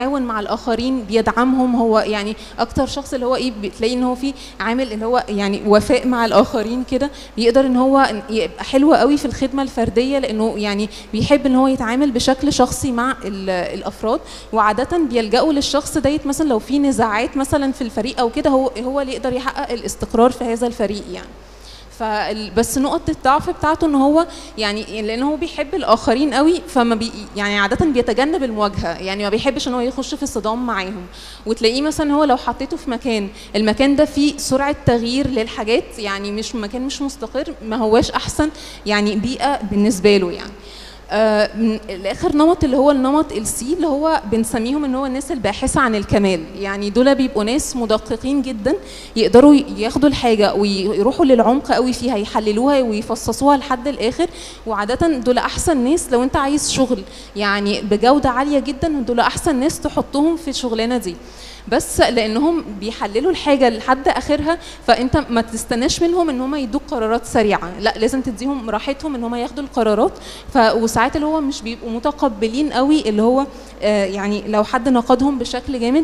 بيتعاون مع الاخرين بيدعمهم هو يعني اكتر شخص اللي هو ايه بتلاقي ان هو فيه عامل اللي هو يعني وفاء مع الاخرين كده بيقدر ان هو يبقى حلو قوي في الخدمه الفرديه لانه يعني بيحب ان هو يتعامل بشكل شخصي مع ال- الافراد وعاده بيلجأوا للشخص ديت مثلا لو في نزاعات مثلا في الفريق او كده هو هو اللي يقدر يحقق الاستقرار في هذا الفريق يعني فال- بس نقطة الضعف بتاعته ان هو يعني لان هو بيحب الاخرين قوي فما بي يعني عادة بيتجنب المواجهة يعني ما بيحبش ان هو يخش في صدام معاهم وتلاقيه مثلا هو لو حطيته في مكان المكان ده فيه سرعة تغيير للحاجات يعني مش مكان مش مستقر ما هواش احسن يعني بيئة بالنسبة له يعني آه، من الاخر نمط اللي هو النمط السي اللي هو بنسميهم ان هو الناس الباحثه عن الكمال يعني دول بيبقوا ناس مدققين جدا يقدروا ياخدوا الحاجه ويروحوا للعمق قوي فيها يحللوها ويفصصوها لحد الاخر وعاده دول احسن ناس لو انت عايز شغل يعني بجوده عاليه جدا دول احسن ناس تحطهم في الشغلانه دي بس لانهم بيحللوا الحاجه لحد اخرها فانت ما تستناش منهم ان هم يدوك قرارات سريعه لا لازم تديهم راحتهم ان هم ياخدوا القرارات ف وساعات اللي هو مش بيبقوا متقبلين قوي اللي هو آه يعني لو حد نقدهم بشكل جامد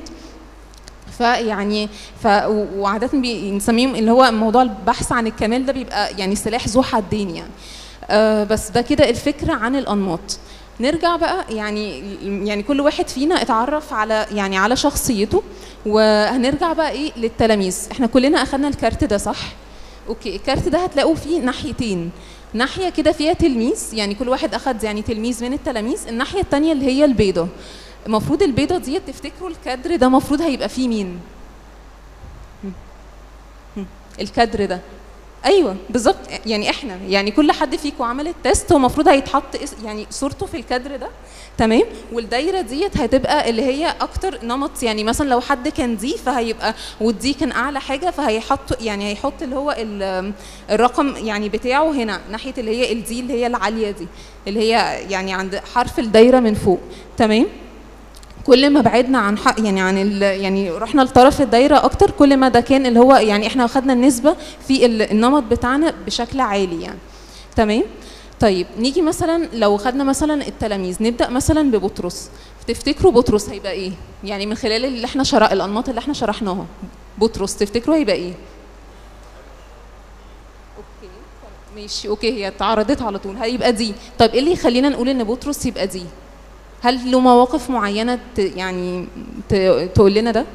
فيعني ف وعاده بنسميهم اللي هو موضوع البحث عن الكمال ده بيبقى يعني سلاح ذو حدين يعني آه بس ده كده الفكره عن الانماط نرجع بقى يعني يعني كل واحد فينا اتعرف على يعني على شخصيته وهنرجع بقى ايه للتلاميذ احنا كلنا اخدنا الكارت ده صح اوكي الكارت ده هتلاقوا فيه ناحيتين ناحيه كده فيها تلميذ يعني كل واحد اخد يعني تلميذ من التلاميذ الناحيه الثانيه اللي هي البيضه المفروض البيضه دي تفتكروا الكادر ده المفروض هيبقى فيه مين هم. هم. الكادر ده ايوه بالظبط يعني احنا يعني كل حد فيكم عمل التيست هو المفروض هيتحط اس- يعني صورته في الكادر ده تمام والدايره ديت هتبقى اللي هي اكتر نمط يعني مثلا لو حد كان دي فهيبقى والدي كان اعلى حاجه فهيحط يعني هيحط اللي هو ال- الرقم يعني بتاعه هنا ناحيه اللي هي الدي اللي هي العاليه دي اللي هي يعني عند حرف الدايره من فوق تمام كل ما بعدنا عن حق يعني عن ال يعني رحنا لطرف الدايره اكتر كل ما ده كان اللي هو يعني احنا اخدنا النسبه في ال- النمط بتاعنا بشكل عالي يعني تمام طيب نيجي مثلا لو خدنا مثلا التلاميذ نبدا مثلا ببطرس تفتكروا بطرس هيبقى ايه يعني من خلال اللي احنا شرح الانماط اللي احنا شرحناها بطرس تفتكروا هيبقى ايه اوكي طب ماشي اوكي هي اتعرضت على طول هيبقى دي طب ايه اللي يخلينا نقول ان بطرس يبقى دي هل له مواقف معينه ت يعني ت تقول لنا ده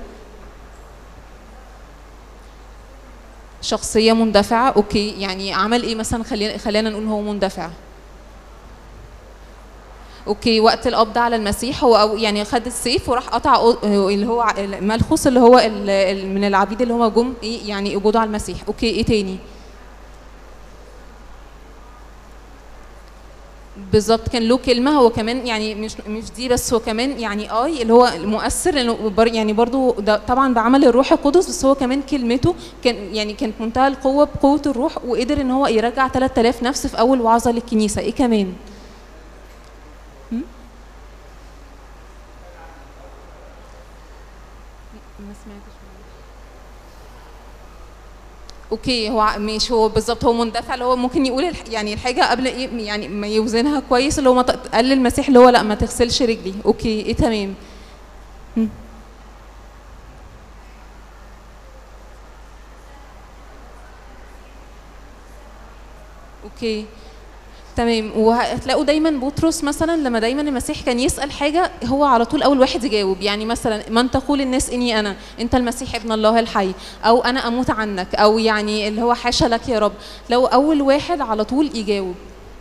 شخصيه مندفعه اوكي يعني عمل ايه مثلا خلينا خلينا نقول هو مندفع اوكي وقت القبض على المسيح هو أو يعني خد السيف وراح قطع أو- اللي هو ع- ملخوص اللي هو ال- ال- من العبيد اللي هم جم ايه يعني قبضوا على المسيح اوكي ايه تاني بالظبط كان له كلمه هو كمان يعني مش مش دي بس هو كمان يعني اي اللي هو مؤثر لانه بر يعني برضو ده طبعا بعمل الروح القدس بس هو كمان كلمته كان يعني كانت منتهى القوه بقوه الروح وقدر ان هو يرجع 3000 نفس في اول وعظه للكنيسه ايه كمان هم؟ ما سمعتش اوكي هو ع- ماشي هو بالظبط هو مندفع اللي هو ممكن يقول الح... يعني الحاجه قبل ايه يعني ما يوزنها كويس اللي هو ما ت- قال للمسيح اللي هو لا ما تغسلش رجلي اوكي ايه تمام هم. اوكي تمام وهتلاقوا دايما بطرس مثلا لما دايما المسيح كان يسال حاجه هو على طول اول واحد يجاوب يعني مثلا من تقول الناس اني انا انت المسيح ابن الله الحي او انا اموت عنك او يعني اللي هو حاشا لك يا رب لو اول واحد على طول يجاوب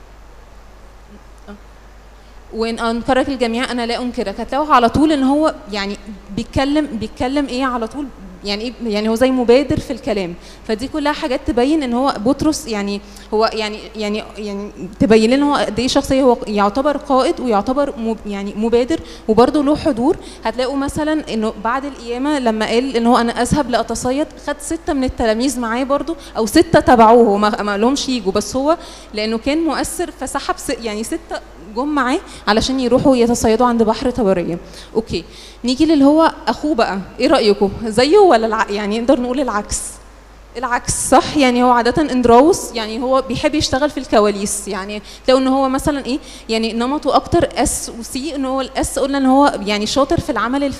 وان انكرك الجميع انا لا انكرك هتلاقوا على طول ان هو يعني بيتكلم بيتكلم ايه على طول يعني ايه يعني هو زي مبادر في الكلام فدي كلها حاجات تبين ان هو بطرس يعني هو يعني يعني يعني تبين لنا هو قد ايه شخصيه هو يعتبر قائد ويعتبر مب يعني مبادر وبرده له حضور هتلاقوا مثلا انه بعد القيامه لما قال ان هو انا اذهب لاتصيد خد سته من التلاميذ معاه برده او سته تبعوه هو ما ما لهمش يجوا بس هو لانه كان مؤثر فسحب س- يعني سته جم معاه علشان يروحوا يتصيدوا عند بحر طبريه اوكي نيجي للي هو اخوه بقى ايه رايكم زيه ولا الع... يعني نقدر نقول العكس العكس صح يعني هو عادة اندراوس يعني هو بيحب يشتغل في الكواليس يعني لو ان هو مثلا ايه يعني نمطه اكتر اس وسي ان هو الاس قلنا ان هو يعني شاطر في العمل